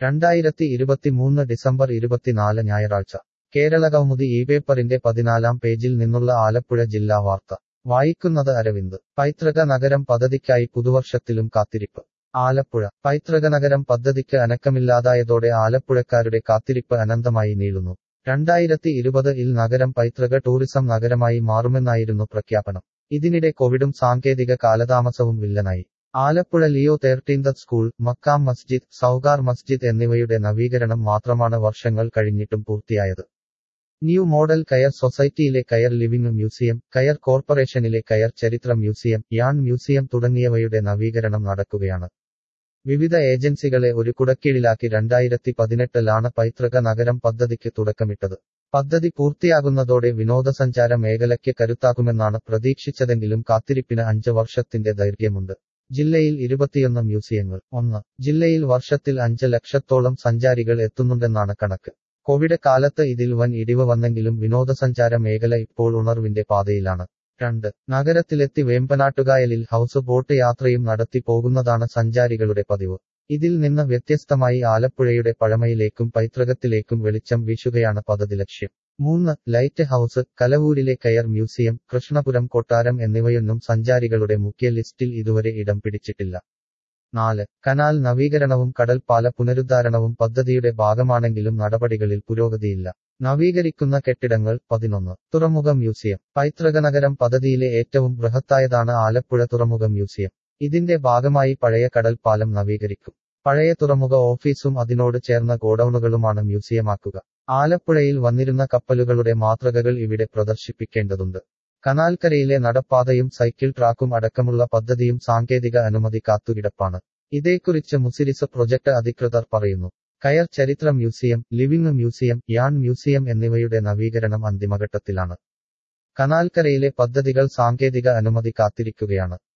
രണ്ടായിരത്തി ഇരുപത്തിമൂന്ന് ഡിസംബർ ഇരുപത്തിനാല് ഞായറാഴ്ച കേരള കൗമുദി ഈ പേപ്പറിന്റെ പതിനാലാം പേജിൽ നിന്നുള്ള ആലപ്പുഴ ജില്ലാ വാർത്ത വായിക്കുന്നത് അരവിന്ദ് പൈതൃക നഗരം പദ്ധതിക്കായി പുതുവർഷത്തിലും കാത്തിരിപ്പ് ആലപ്പുഴ പൈതൃക നഗരം പദ്ധതിക്ക് അനക്കമില്ലാതായതോടെ ആലപ്പുഴക്കാരുടെ കാത്തിരിപ്പ് അനന്തമായി നീളുന്നു രണ്ടായിരത്തി ഇരുപത് ഇൽ നഗരം പൈതൃക ടൂറിസം നഗരമായി മാറുമെന്നായിരുന്നു പ്രഖ്യാപനം ഇതിനിടെ കോവിഡും സാങ്കേതിക കാലതാമസവും വില്ലനായി ആലപ്പുഴ ലിയോ തേർട്ടീൻത് സ്കൂൾ മക്കാം മസ്ജിദ് സൗഗാർ മസ്ജിദ് എന്നിവയുടെ നവീകരണം മാത്രമാണ് വർഷങ്ങൾ കഴിഞ്ഞിട്ടും പൂർത്തിയായത് ന്യൂ മോഡൽ കയർ സൊസൈറ്റിയിലെ കയർ ലിവിംഗ് മ്യൂസിയം കയർ കോർപ്പറേഷനിലെ കയർ ചരിത്ര മ്യൂസിയം യാൺ മ്യൂസിയം തുടങ്ങിയവയുടെ നവീകരണം നടക്കുകയാണ് വിവിധ ഏജൻസികളെ ഒരു കുടക്കീഴിലാക്കി രണ്ടായിരത്തി പതിനെട്ടിലാണ് പൈതൃക നഗരം പദ്ധതിക്ക് തുടക്കമിട്ടത് പദ്ധതി പൂർത്തിയാകുന്നതോടെ വിനോദസഞ്ചാര മേഖലയ്ക്ക് കരുത്താക്കുമെന്നാണ് പ്രതീക്ഷിച്ചതെങ്കിലും കാത്തിരിപ്പിന് അഞ്ച് വർഷത്തിന്റെ ദൈർഘ്യമുണ്ട് ജില്ലയിൽ ഇരുപത്തിയൊന്ന് മ്യൂസിയങ്ങൾ ഒന്ന് ജില്ലയിൽ വർഷത്തിൽ അഞ്ച് ലക്ഷത്തോളം സഞ്ചാരികൾ എത്തുന്നുണ്ടെന്നാണ് കണക്ക് കോവിഡ് കാലത്ത് ഇതിൽ വൻ ഇടിവ് വന്നെങ്കിലും വിനോദസഞ്ചാര മേഖല ഇപ്പോൾ ഉണർവിന്റെ പാതയിലാണ് രണ്ട് നഗരത്തിലെത്തി വേമ്പനാട്ടുകായലിൽ ഹൗസ് ബോട്ട് യാത്രയും നടത്തി പോകുന്നതാണ് സഞ്ചാരികളുടെ പതിവ് ഇതിൽ നിന്ന് വ്യത്യസ്തമായി ആലപ്പുഴയുടെ പഴമയിലേക്കും പൈതൃകത്തിലേക്കും വെളിച്ചം വീശുകയാണ് പദ്ധതി ലക്ഷ്യം മൂന്ന് ലൈറ്റ് ഹൗസ് കലവൂരിലെ കയർ മ്യൂസിയം കൃഷ്ണപുരം കൊട്ടാരം എന്നിവയൊന്നും സഞ്ചാരികളുടെ മുഖ്യ ലിസ്റ്റിൽ ഇതുവരെ ഇടം പിടിച്ചിട്ടില്ല നാല് കനാൽ നവീകരണവും കടൽപ്പാല പുനരുദ്ധാരണവും പദ്ധതിയുടെ ഭാഗമാണെങ്കിലും നടപടികളിൽ പുരോഗതിയില്ല നവീകരിക്കുന്ന കെട്ടിടങ്ങൾ പതിനൊന്ന് തുറമുഖ മ്യൂസിയം പൈതൃക നഗരം പദ്ധതിയിലെ ഏറ്റവും ബൃഹത്തായതാണ് ആലപ്പുഴ തുറമുഖ മ്യൂസിയം ഇതിന്റെ ഭാഗമായി പഴയ കടൽപ്പാലം നവീകരിക്കും പഴയ തുറമുഖ ഓഫീസും അതിനോട് ചേർന്ന ഗോഡൌണുകളുമാണ് മ്യൂസിയമാക്കുക ആലപ്പുഴയിൽ വന്നിരുന്ന കപ്പലുകളുടെ മാതൃകകൾ ഇവിടെ പ്രദർശിപ്പിക്കേണ്ടതുണ്ട് കനാൽക്കരയിലെ നടപ്പാതയും സൈക്കിൾ ട്രാക്കും അടക്കമുള്ള പദ്ധതിയും സാങ്കേതിക അനുമതി കാത്തുകിടപ്പാണ് ഇതേക്കുറിച്ച് മുസിരിസ് പ്രൊജക്ട് അധികൃതർ പറയുന്നു കയർ ചരിത്ര museum living museum yarn museum എന്നിവയുടെ നവീകരണം അന്തിമഘട്ടത്തിലാണ് കനാൽക്കരയിലെ പദ്ധതികൾ സാങ്കേതിക അനുമതി കാത്തിരിക്കുകയാണ്